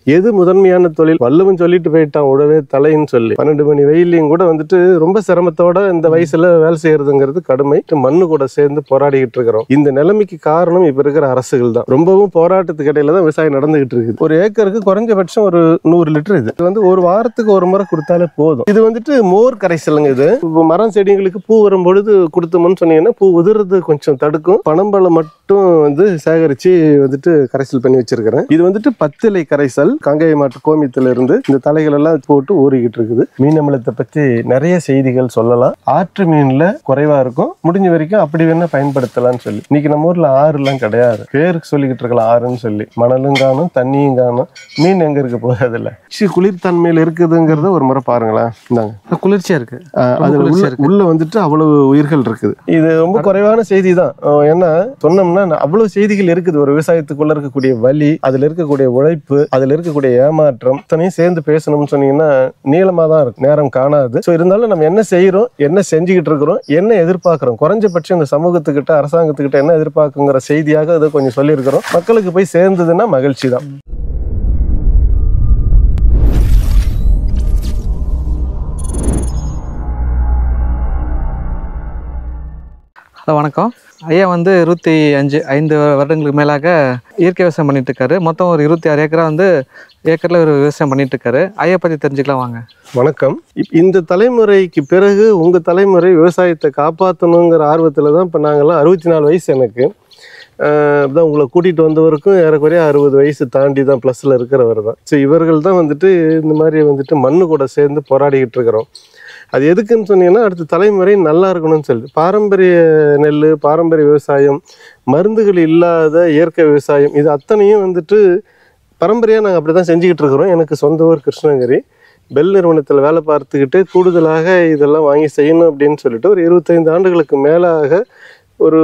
எது முதன்மையான தொழில் வல்லவன் சொல்லிட்டு போயிட்டான் உழவே தலைன்னு சொல்லி பன்னெண்டு மணி வெயிலையும் கூட வந்துட்டு ரொம்ப சிரமத்தோட இந்த வயசுல வேலை செய்யறதுங்கிறது கடுமை மண்ணு கூட சேர்ந்து போராடிக்கிட்டு இருக்கிறோம் இந்த நிலைமைக்கு காரணம் இப்ப இருக்கிற அரசுகள் தான் ரொம்பவும் போராட்டத்துக்கு இடையில தான் விவசாயம் நடந்துகிட்டு இருக்குது ஒரு ஏக்கருக்கு குறைஞ்சபட்சம் ஒரு நூறு லிட்டர் இது இது வந்து ஒரு வாரத்துக்கு ஒரு முறை கொடுத்தாலே போதும் இது வந்துட்டு மோர் கரைசலுங்க இது இப்ப மரம் செடிங்களுக்கு பூ வரும் பொழுது கொடுத்தோம்னு சொன்னீங்கன்னா பூ உதிர்றது கொஞ்சம் தடுக்கும் பனம்பழம் மட்டும் வந்து சேகரிச்சு வந்துட்டு கரைசல் பண்ணி வச்சிருக்கிறேன் இது வந்துட்டு பத்திலை கரைசல் காங்கேய மாட்டு கோமியத்துல இருந்து இந்த தலைகள் எல்லாம் போட்டு ஊறிக்கிட்டு இருக்குது மீன் அமிலத்தை பத்தி நிறைய செய்திகள் சொல்லலாம் ஆற்று மீன்ல குறைவா இருக்கும் முடிஞ்ச வரைக்கும் அப்படி வேணா பயன்படுத்தலாம்னு சொல்லி இன்னைக்கு நம்ம ஊர்ல ஆறு எல்லாம் கிடையாது பேருக்கு சொல்லிக்கிட்டு இருக்கலாம் ஆறுன்னு சொல்லி மணலும் காணும் தண்ணியும் காணும் மீன் எங்க இருக்க போறது இல்ல குளிர்தன்மையில இருக்குதுங்கிறத ஒரு முறை பாருங்களேன் இந்தாங்க குளிர்ச்சியா இருக்கு ஆஹ் அதுல குளிர்ச்சியா உள்ள இருக்கு. உள்ள வந்துட்டு அவ்வளவு உயிர்கள் இருக்குது இது ரொம்ப குறைவான செய்தி தான் ஆஹ் ஏன்னா சொன்னோம்னா நான் அவ்வளவு செய்திகள் இருக்குது ஒரு விவசாயத்துக்குள்ள இருக்கக்கூடிய வலி அதுல இருக்கக்கூடிய உழைப்பு அதுல இருக்கக்கூடிய ஏமாற்றம் இத்தனையும் சேர்ந்து பேசணும்னு சொன்னீங்கன்னா நீளமா தான் இருக்கும் நேரம் காணாது ஸோ இருந்தாலும் நம்ம என்ன செய்யறோம் என்ன செஞ்சுக்கிட்டு இருக்கிறோம் என்ன எதிர்பார்க்கிறோம் குறைஞ்சபட்சம் இந்த சமூகத்துக்கிட்ட அரசாங்கத்துக்கிட்ட என்ன எதிர்பார்க்குங்கிற செய்தியாக அதை கொஞ்சம் சொல்லியிருக்கிறோம் மக்களுக்கு போய் சேர்ந்ததுன்னா மகிழ்ச்சி தான் ஹலோ வணக்கம் ஐயா வந்து இருபத்தி அஞ்சு ஐந்து வருடங்களுக்கு மேலாக இயற்கை விவசாயம் பண்ணிட்டு இருக்காரு மொத்தம் ஒரு இருபத்தி ஆறு ஏக்கரா வந்து ஏக்கரில் ஒரு விவசாயம் பண்ணிட்டு இருக்காரு ஐயா பற்றி தெரிஞ்சுக்கலாம் வாங்க வணக்கம் இப் இந்த தலைமுறைக்கு பிறகு உங்க தலைமுறை விவசாயத்தை காப்பாற்றணுங்கிற ஆர்வத்தில் தான் இப்போ நாங்கள்லாம் அறுபத்தி நாலு வயசு எனக்கு ஆஹ் தான் உங்களை கூட்டிகிட்டு வந்தவருக்கும் ஏறக்குறைய அறுபது வயசு தாண்டி தான் ப்ளஸில் இருக்கிறவர் தான் ஸோ இவர்கள் தான் வந்துட்டு இந்த மாதிரி வந்துட்டு மண்ணு கூட சேர்ந்து போராடிக்கிட்டு இருக்கிறோம் அது எதுக்குன்னு சொன்னீங்கன்னா அடுத்த தலைமுறை நல்லா இருக்கணும்னு சொல்லி பாரம்பரிய நெல் பாரம்பரிய விவசாயம் மருந்துகள் இல்லாத இயற்கை விவசாயம் இது அத்தனையும் வந்துட்டு பரம்பரையாக நாங்கள் அப்படி தான் செஞ்சுக்கிட்டு இருக்கிறோம் எனக்கு சொந்த ஊர் கிருஷ்ணகிரி பெல் நிறுவனத்தில் வேலை பார்த்துக்கிட்டு கூடுதலாக இதெல்லாம் வாங்கி செய்யணும் அப்படின்னு சொல்லிட்டு ஒரு இருபத்தைந்து ஆண்டுகளுக்கு மேலாக ஒரு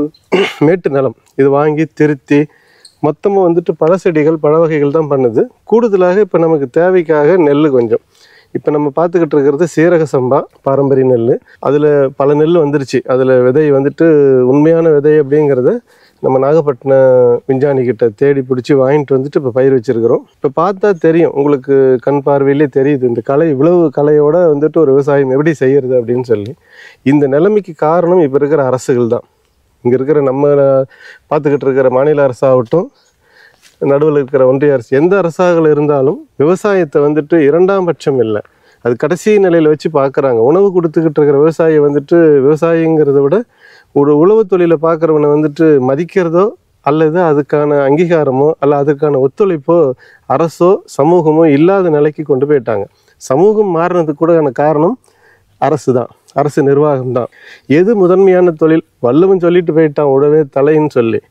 மேட்டு நிலம் இது வாங்கி திருத்தி மொத்தமாக வந்துட்டு பழ செடிகள் பழ வகைகள் தான் பண்ணுது கூடுதலாக இப்போ நமக்கு தேவைக்காக நெல் கொஞ்சம் இப்போ நம்ம பார்த்துக்கிட்டு இருக்கிறது சீரக சம்பா பாரம்பரிய நெல் அதில் பல நெல் வந்துருச்சு அதில் விதை வந்துட்டு உண்மையான விதை அப்படிங்கிறத நம்ம நாகப்பட்டினம் விஞ்ஞானி கிட்ட தேடி பிடிச்சி வாங்கிட்டு வந்துட்டு இப்போ பயிர் வச்சிருக்கிறோம் இப்போ பார்த்தா தெரியும் உங்களுக்கு கண் பார்வையிலே தெரியுது இந்த கலை இவ்வளவு கலையோட வந்துட்டு ஒரு விவசாயம் எப்படி செய்யறது அப்படின்னு சொல்லி இந்த நிலைமைக்கு காரணம் இப்போ இருக்கிற அரசுகள் தான் இங்கே இருக்கிற நம்ம பார்த்துக்கிட்டு இருக்கிற மாநில அரசாகட்டும் நடுவில் இருக்கிற ஒன்றிய அரசு எந்த அரசாக இருந்தாலும் விவசாயத்தை வந்துட்டு இரண்டாம் பட்சம் இல்லை அது கடைசி நிலையில் வச்சு பார்க்குறாங்க உணவு கொடுத்துக்கிட்டு இருக்கிற விவசாயி வந்துட்டு விவசாயிங்கிறத விட ஒரு உழவு தொழிலை பார்க்குறவனை வந்துட்டு மதிக்கிறதோ அல்லது அதுக்கான அங்கீகாரமோ அல்ல அதுக்கான ஒத்துழைப்போ அரசோ சமூகமோ இல்லாத நிலைக்கு கொண்டு போயிட்டாங்க சமூகம் மாறினதுக்கு கூட காரணம் அரசு தான் அரசு நிர்வாகம் தான் எது முதன்மையான தொழில் வல்லவன் சொல்லிட்டு போயிட்டான் உழவே தலைன்னு சொல்லி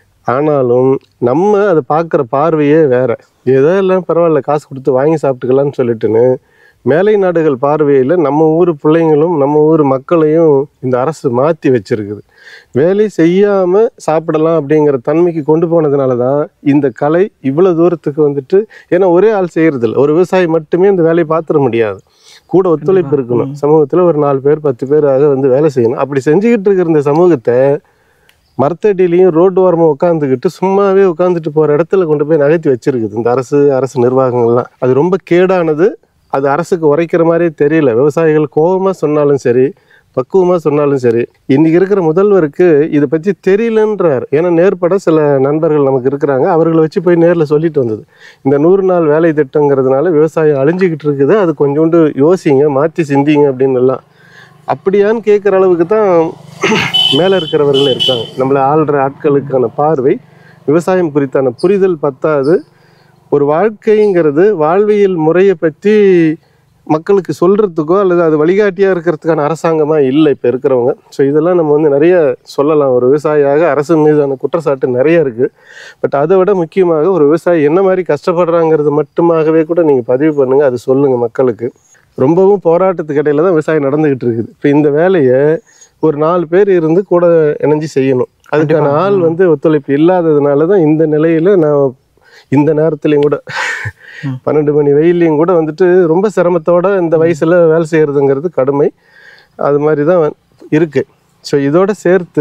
ஆனாலும் நம்ம அதை பார்க்குற பார்வையே வேற ஏதோ எல்லாம் பரவாயில்ல காசு கொடுத்து வாங்கி சாப்பிட்டுக்கலாம்னு சொல்லிட்டுன்னு மேலை நாடுகள் பார்வையில் நம்ம ஊர் பிள்ளைங்களும் நம்ம ஊர் மக்களையும் இந்த அரசு மாற்றி வச்சிருக்குது வேலை செய்யாமல் சாப்பிடலாம் அப்படிங்கிற தன்மைக்கு கொண்டு போனதுனால தான் இந்த கலை இவ்வளோ தூரத்துக்கு வந்துட்டு ஏன்னா ஒரே ஆள் செய்யறதில்ல ஒரு விவசாயி மட்டுமே இந்த வேலையை பார்த்துட முடியாது கூட ஒத்துழைப்பு இருக்கணும் சமூகத்தில் ஒரு நாலு பேர் பத்து பேராக வந்து வேலை செய்யணும் அப்படி செஞ்சுக்கிட்டு இருக்கிற இந்த சமூகத்தை மரத்தடியிலையும் ரோடு ஓரமாக உட்காந்துக்கிட்டு சும்மாவே உட்காந்துட்டு போகிற இடத்துல கொண்டு போய் நகர்த்தி வச்சிருக்குது இந்த அரசு அரசு நிர்வாகங்கள்லாம் அது ரொம்ப கேடானது அது அரசுக்கு உரைக்கிற மாதிரியே தெரியல விவசாயிகள் கோபமாக சொன்னாலும் சரி பக்குவமாக சொன்னாலும் சரி இன்னைக்கு இருக்கிற முதல்வருக்கு இதை பற்றி தெரியலன்றார் ஏன்னா நேர்பட சில நண்பர்கள் நமக்கு இருக்கிறாங்க அவர்களை வச்சு போய் நேரில் சொல்லிட்டு வந்தது இந்த நூறு நாள் வேலை திட்டங்கிறதுனால விவசாயம் அழிஞ்சிக்கிட்டு இருக்குது அது கொஞ்சோண்டு யோசிங்க மாற்றி சிந்திங்க அப்படின்னு எல்லாம் அப்படியான்னு கேட்குற அளவுக்கு தான் மேலே இருக்கிறவர்கள் இருக்காங்க நம்மளை ஆள்ற ஆட்களுக்கான பார்வை விவசாயம் குறித்தான புரிதல் பத்தாது ஒரு வாழ்க்கைங்கிறது வாழ்வியல் முறையை பற்றி மக்களுக்கு சொல்கிறதுக்கோ அல்லது அது வழிகாட்டியாக இருக்கிறதுக்கான அரசாங்கமாக இல்லை இப்போ இருக்கிறவங்க ஸோ இதெல்லாம் நம்ம வந்து நிறைய சொல்லலாம் ஒரு விவசாயியாக அரசு மீதான குற்றச்சாட்டு நிறைய இருக்குது பட் அதை விட முக்கியமாக ஒரு விவசாயி என்ன மாதிரி கஷ்டப்படுறாங்கிறது மட்டுமாகவே கூட நீங்கள் பதிவு பண்ணுங்கள் அது சொல்லுங்கள் மக்களுக்கு ரொம்பவும் போராட்டத்துக்கு இடையில தான் விவசாயம் நடந்துகிட்டு இருக்குது இப்போ இந்த வேலையை ஒரு நாலு பேர் இருந்து கூட இணைஞ்சு செய்யணும் அதுக்கான கண்டிப்பா. ஆள் வந்து ஒத்துழைப்பு இல்லாததுனால தான் இந்த நிலையில நான் இந்த நேரத்துலையும் கூட ம். பன்னெண்டு மணி வெயிலையும் கூட வந்துட்டு ரொம்ப சிரமத்தோட இந்த வயசுல வேலை செய்யறதுங்கிறது கடுமை அது மாதிரி தான் இருக்கு ஸோ இதோட சேர்த்து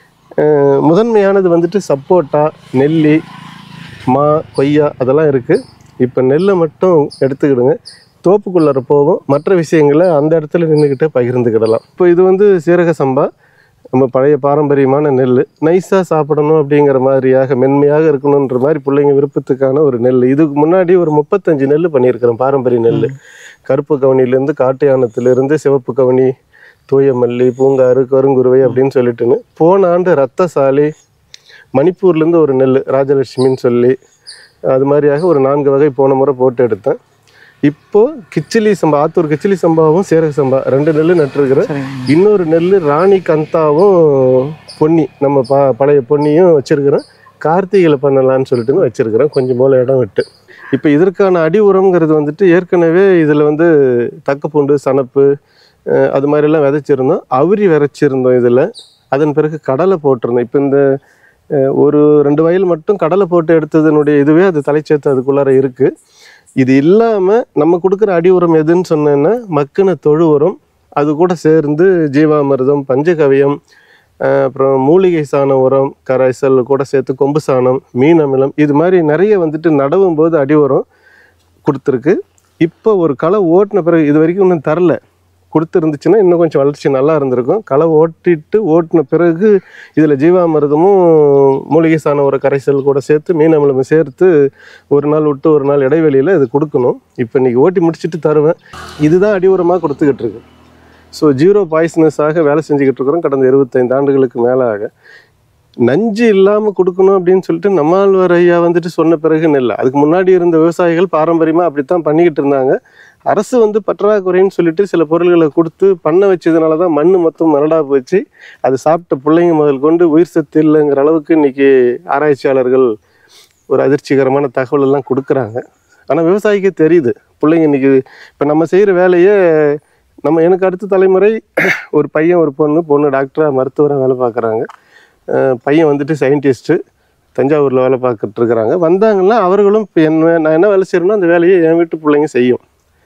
அஹ், முதன்மையானது வந்துட்டு சப்போட்டா நெல்லி மா கொய்யா அதெல்லாம் இருக்குது இப்போ நெல்லை மட்டும் எடுத்துக்கிடுங்க தோப்புக்குள்ளார போகும் மற்ற விஷயங்களை அந்த இடத்துல நின்றுக்கிட்டே பகிர்ந்துக்கிடலாம் இப்போ இது வந்து சீரக சம்பா நம்ம பழைய பாரம்பரியமான நெல் நைஸாக சாப்பிடணும் அப்படிங்கிற மாதிரியாக மென்மையாக இருக்கணுன்ற மாதிரி பிள்ளைங்க விருப்பத்துக்கான ஒரு நெல் இதுக்கு முன்னாடி ஒரு முப்பத்தஞ்சு நெல் பண்ணியிருக்கிறோம் பாரம்பரிய நெல் கருப்பு கவனிலேருந்து காட்டு யானத்திலிருந்து சிவப்பு கவனி தூய மல்லி பூங்காறு கருங்குருவை அப்படின்னு சொல்லிட்டுன்னு போன ஆண்டு ரத்தசாலி மணிப்பூர்லேருந்து ஒரு நெல் ராஜலட்சுமின்னு சொல்லி அது மாதிரியாக ஒரு நான்கு வகை போன முறை போட்டு எடுத்தேன் இப்போ கிச்சிலி சம்பா ஆத்தூர் கிச்சிலி சம்பாவும் சீரக சம்பா ரெண்டு நெல் நட்டுருக்கிறேன் சரிங்க இன்னொரு நெல் ராணி கந்தாவும் பொன்னி நம்ம ப பழைய பொன்னியும் வச்சிருக்கிறேன் கார்த்திகையில் பண்ணலான்னு சொல்லிட்டு வச்சிருக்கிறேன் கொஞ்சம் போல இடம் விட்டு இப்போ இதற்கான அடி உரம்ங்கிறது வந்துட்டு ஏற்கனவே இதில் வந்து தக்கப்பூண்டு சணப்பு அஹ், அது மாதிரிலாம் விதைச்சிருந்தோம் அவுரி விதைச்சிருந்தோம் இதில் அதன் பிறகு கடலை போட்டிருந்தோம் இப்போ இந்த அஹ், ஒரு ரெண்டு வயல் மட்டும் கடலை போட்டு எடுத்ததனுடைய இதுவே அது தலைச்சேத்து அதுக்குள்ளார இருக்குது இது இல்லாமல் நம்ம கொடுக்குற அடி உரம் எதுன்னு சொன்னேன்னா மக்கின தொழு உரம் அது கூட சேர்ந்து ஜீவாமிர்தம் பஞ்சகவியம் அஹ் அப்புறம் மூலிகை சாண உரம் கரைசல் கூட சேர்த்து கொம்பு சாணம் மீன் அமிலம் இது மாதிரி நிறைய வந்துட்டு நடவும் போது அடி உரம் கொடுத்துருக்கு இப்போ ஒரு களை ஓட்டின பிறகு இது வரைக்கும் இன்னும் தரல கொடுத்துருந்துச்சுன்னா இன்னும் கொஞ்சம் வளர்ச்சி நல்லா இருந்திருக்கும் களை ஓட்டிட்டு ஓட்டின பிறகு இதில் ஜீவாமிர்தமும் மூலிகை சாண ஒரு கரைசல் கூட சேர்த்து மீன் அமிலமும் சேர்த்து ஒரு நாள் விட்டு ஒரு நாள் இடைவெளியில் இது கொடுக்கணும் இப்போ இன்னைக்கு ஓட்டி முடிச்சுட்டு தருவேன் இதுதான் அடி உரமாக கொடுத்துக்கிட்டு இருக்கு ஸோ ஜீரோ பாய்ஸ்னஸாக வேலை செஞ்சுக்கிட்டு இருக்கிறோம் கடந்த இருபத்தைந்து ஆண்டுகளுக்கு மேலாக நஞ்சு இல்லாமல் கொடுக்கணும் அப்படின்னு சொல்லிட்டு நம்மாழ்வார் ஐயா வந்துட்டு சொன்ன பிறகு நெல் அதுக்கு முன்னாடி இருந்த விவசாயிகள் பாரம்பரியமாக அப்படித்தான் பண்ணிக்கிட்டு இருந்தாங்க அரசு வந்து பற்றாக்குறைன்னு சொல்லிட்டு சில பொருள்களை கொடுத்து பண்ண வச்சதுனால தான் மண் மொத்தம் மரடா போச்சு அது சாப்பிட்ட பிள்ளைங்க முதல் கொண்டு உயிர் சத்து இல்லைங்கிற அளவுக்கு இன்னைக்கு ஆராய்ச்சியாளர்கள் ஒரு அதிர்ச்சிகரமான தகவல் எல்லாம் கொடுக்குறாங்க ஆனால் விவசாயிக்கே தெரியுது பிள்ளைங்க இன்னைக்கு இப்போ நம்ம செய்கிற வேலையை நம்ம எனக்கு அடுத்த தலைமுறை ஒரு பையன் ஒரு பொண்ணு பொண்ணு டாக்டராக மருத்துவராக வேலை பார்க்குறாங்க பையன் வந்துட்டு சயின்டிஸ்ட்டு தஞ்சாவூரில் வேலை பார்த்துட்டு இருக்கிறாங்க வந்தாங்கன்னா அவர்களும் இப்போ என்ன நான் என்ன வேலை செய்யணும்னோ அந்த வேலையை என் வீட்டு பிள்ளைங்க செய்யும்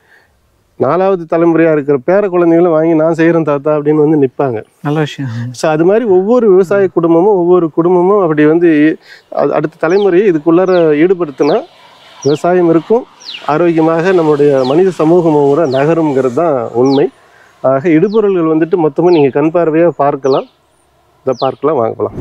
நாலாவது தலைமுறையாக இருக்கிற பேர குழந்தைங்களும் வாங்கி நான் செய்கிறேன் தாத்தா அப்படின்னு வந்து நிற்பாங்க நல்ல விஷயம் ஸோ அது மாதிரி ஒவ்வொரு விவசாய குடும்பமும் ஒவ்வொரு குடும்பமும் அப்படி வந்து அது- அடுத்த தலைமுறையை இதுக்குள்ளார ஈடுபடுத்தினா விவசாயம் இருக்கும் ஆரோக்கியமாக நம்முடைய மனித சமூகமும் கூட நகருங்கிறது தான் உண்மை ஆக இடுபொருள்கள் வந்துட்டு மொத்தமாக நீங்கள் கண் பார்வையாக பார்க்கலாம் இதை பார்க்கலாம் வாங்கலாம்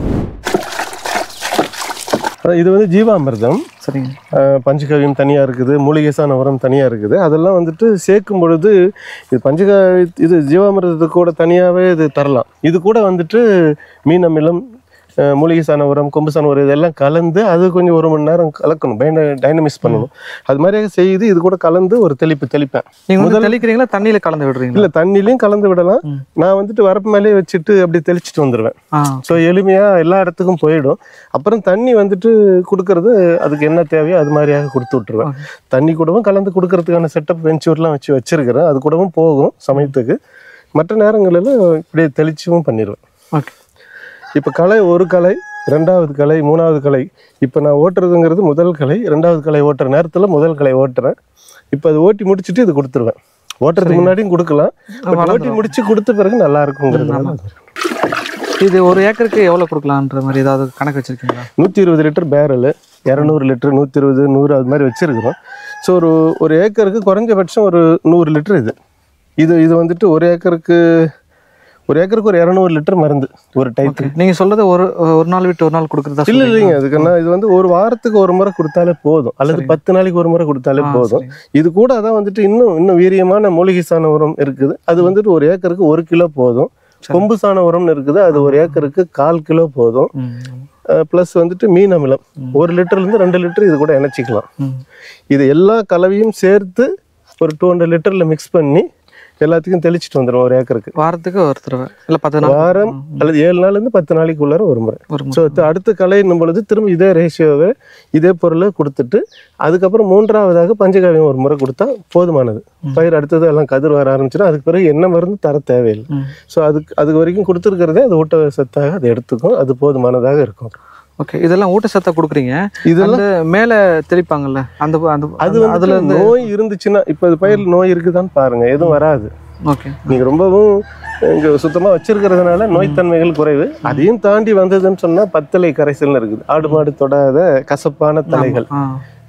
அதான் இது வந்து ஜீவாமிர்தம் சரிங்க அஹ் பஞ்சகவியம் தனியாக இருக்குது மூலிகை சாண உரம் தனியாக இருக்குது அதெல்லாம் வந்துட்டு சேர்க்கும் பொழுது இது பஞ்சகவி இது ஜீவாமிர்தத்துக்கு கூட தனியாகவே இது தரலாம் இது கூட வந்துட்டு மீன் அமிலம் அஹ் மூலிகை சாண உரம் கொம்பு சாண உரம் இதெல்லாம் கலந்து அது கொஞ்சம் ஒரு மணி நேரம் கலக்கணும் டைனமிஸ் பண்ணணும் அது மாதிரியாக செய்து இது கூட கலந்து ஒரு தெளிப்பு தெளிப்பேன் நீங்க வந்து தெளிக்கிறீங்களா தண்ணியில கலந்து விடுறீங்களா இல்லை தண்ணிலையும் கலந்து விடலாம் ம். நான் வந்துட்டு வரப்பு மேலேயே வச்சுட்டு அப்படி தெளிச்சிட்டு வந்துடுவேன் ஆ ஸோ எளிமையாக எல்லா இடத்துக்கும் போயிடும் அப்புறம் தண்ணி வந்துட்டு கொடுக்கறது அதுக்கு என்ன தேவையோ அது மாதிரியாக கொடுத்து விட்டுருவேன் Okay. தண்ணி கூடவும் கலந்து கொடுக்கறதுக்கான செட்டப் வெஞ்சூர்லாம் வச்சு வச்சிருக்கிறேன் அது கூடவும் போகும் சமயத்துக்கு மற்ற நேரங்களில் இப்படியே தெளிச்சும் பண்ணிடுவேன் ஓகே இப்போ களை ஒரு களை ரெண்டாவது களை மூணாவது களை இப்போ நான் ஓட்டுறதுங்கிறது முதல் களை ரெண்டாவது களை ஓட்டுற நேரத்தில் முதல் களை ஓட்டுறேன் இப்போ அது ஓட்டி முடிச்சுட்டு இது கொடுத்துருவேன் ஓட்டுறதுக்கு முன்னாடியும் கொடுக்கலாம் பட் ஓட்டி முடிச்சு கொடுத்த பிறகு நல்லா இருக்குங்கிறதுனால இது ஒரு ஏக்கருக்கு எவ்வளவு கொடுக்கலான்ற மாதிரி ஏதாவது கணக்கு வச்சிருக்கீங்களா நூற்றி இருபது லிட்டர் பேரல் இரநூறு லிட்டர் நூற்றி இருபது நூறு அது மாதிரி வச்சுருக்கிறோம் ஸோ ஒரு ஒரு ஏக்கருக்கு குறைஞ்சபட்சம் ஒரு நூறு லிட்டர் இது இது இது வந்துட்டு ஒரு ஏக்கருக்கு ஒரு ஏக்கருக்கு ஒரு இரநூறு லிட்டர் மருந்து ஒரு டைப்பு நீங்க சொல்றது ஒரு ஒரு நாள் விட்டு ஒரு நாள் கொடுக்குறதா இல்லை சொல்றீங்களா? இல்லைங்க அதுக்குன்னா இது வந்து ஒரு வாரத்துக்கு ஒரு முறை கொடுத்தாலே போதும் அல்லது சரி. பத்து நாளைக்கு ஒரு முறை கொடுத்தாலே ஆ, போதும் சரி. இது கூட அதான் வந்துட்டு இன்னும் இன்னும் வீரியமான மூலிகை சாண உரம் இருக்குது அது வந்துட்டு ஒரு ஏக்கருக்கு ஒரு கிலோ போதும் சரி. கொம்பு சாண உரம்னு இருக்குது அது ஒரு ஏக்கருக்கு கால் கிலோ போதும் ம், ப்ளஸ் வந்துட்டு மீன் அமிலம் ஒரு லிட்டர்லேருந்து ரெண்டு லிட்டர் இது கூட இணைச்சிக்கலாம் ம். இது எல்லா கலவையும் சேர்த்து ஒரு டூ ஹண்ட்ரட் லிட்டரில் மிக்ஸ் பண்ணி எல்லாத்துக்கும் தெளிச்சிட்டு வந்துடும் ஒரு ஏக்கருக்கு வாரத்துக்கு ஒரு தடவை இல்ல பத்து நாள் வாரம் அல்லது ஏழு நாள்லேருந்து பத்து நாளைக்குள்ளார ஒரு முறை ஒரு ஸோ அடுத்த கலைன்னும் பொழுது திரும்ப இதே ரேஷியோவை இதே பொருளை கொடுத்துட்டு அதுக்கப்புறம் மூன்றாவதாக பஞ்சகாவியம் ஒரு முறை கொடுத்தா போதுமானது பயிர் அடுத்தது எல்லாம் கதிர் வர ஆரம்பிச்சிடும் அதுக்கு பிறகு என்ன மருந்து தர தேவையில்லை ம். ஸோ அதுக்கு அது வரைக்கும் கொடுத்துருக்கிறதே அது ஊட்ட சத்தாக அது எடுத்துக்கும் அது போதுமானதாக இருக்கும் ஓகே இதெல்லாம் ஊட்டச்சத்தை கொடுக்குறீங்க இதெல்லாம் அந்த மேல தெளிப்பாங்கல்ல அந்த அந்த அது அந்த- வந்து அதுல இருந்து நோய் இருந்துச்சுன்னா இப்போ இது பயிரில் நோய் இருக்குதான்னு பாருங்க எதுவும் வராது ஓகே நீங்க ரொம்பவும் இங்க சுத்தமா வச்சிருக்கிறதுனால நோய்த்தன்மைகள் குறைவு அதையும் தாண்டி வந்ததுன்னு சொன்னா பத்தலை கரைசல்னு இருக்குது ஆடு மாடு தொடாத கசப்பான தலைகள் ஆ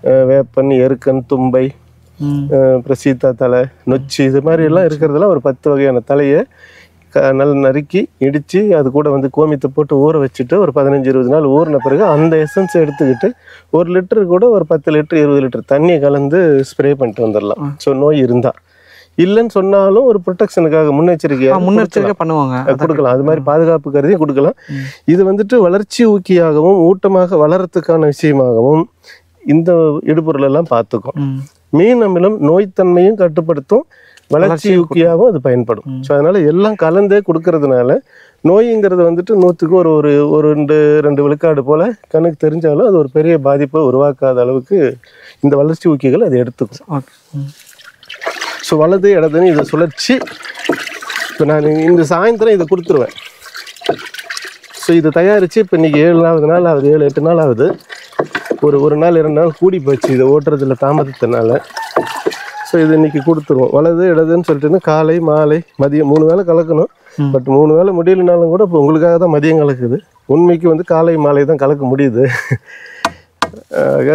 அஹ் வேப்பன் எருக்கன் தும்பை ம் அஹ் அப்புறம் சீத்தா தலை நொச்சி இது மாதிரி எல்லாம் இருக்கிறதெல்லாம் ஒரு பத்து வகையான தலையை க நல்லா நறுக்கி இடித்து அது கூட வந்து கோமியத்தை போட்டு ஊற வச்சுட்டு ஒரு பதினஞ்சு இருபது நாள் ஊறின பிறகு அந்த எசன்ஸை எடுத்துக்கிட்டு ஒரு லிட்டரு கூட ஒரு பத்து லிட்டர் இருபது லிட்டர் தண்ணியை கலந்து ஸ்ப்ரே பண்ணிட்டு வந்துடலாம் ஸோ நோய் இருந்தால் இல்லைன்னு சொன்னாலும் ஒரு ப்ரொடெக்ஷனுக்காக ஆ, முன்னெச்சரிக்கையாக முன்னெச்சரிக்கை பண்ணுவாங்க அது கொடுக்கலாம் அது மாதிரி பாதுகாப்பு கருதி கொடுக்கலாம் ம். இது வந்துட்டு வளர்ச்சி ஊக்கியாகவும் ஊட்டமாக வளரத்துக்கான விஷயமாகவும் இந்த இடுபொருள் எல்லாம் பார்த்துக்கும் ம் மீன் அமிலம் நோய்த்தன்மையும் கட்டுப்படுத்தும் வளர்ச்சி வளர்ச்சியும் ஊக்கியாகவும் அது பயன்படும் ம். ஸோ அதனால எல்லாம் கலந்தே கொடுக்கறதுனால நோய்ங்கிறது வந்துட்டு நூற்றுக்கு ஒரு ஒரு ஒரு ரெண்டு ரெண்டு விழுக்காடு போல கணக்கு தெரிஞ்சாலும் அது ஒரு பெரிய பாதிப்பை உருவாக்காத அளவுக்கு இந்த வளர்ச்சி ஊக்கிகள் அது எடுத்துக்கும் ஓகே ம் ஸோ வலது இடதுன்னு இதை சுழற்சி இப்போ நான் இந்த சாயந்தரம் இதை கொடுத்துருவேன் ஸோ இதை தயாரித்து இப்போ இன்றைக்கி ஏழாவது நாள் ஆகுது ஏழு எட்டு நாள் ஆகுது ஒரு ஒரு நாள் இரண்டு நாள் கூடி போச்சு இதை ஓட்டுறதுல தாமதத்தினால ஸோ இது இன்னைக்கு கொடுத்துருவோம் வலது இடதுன்னு சொல்லிட்டுன்னு காலை மாலை மதியம் மூணு வேளை கலக்கணும் ம். பட் மூணு வேளை முடியலனாலும் கூட இப்போ உங்களுக்காக தான் மதியம் கலக்குது உண்மைக்கு வந்து காலை மாலை தான் கலக்க முடியுது ஆக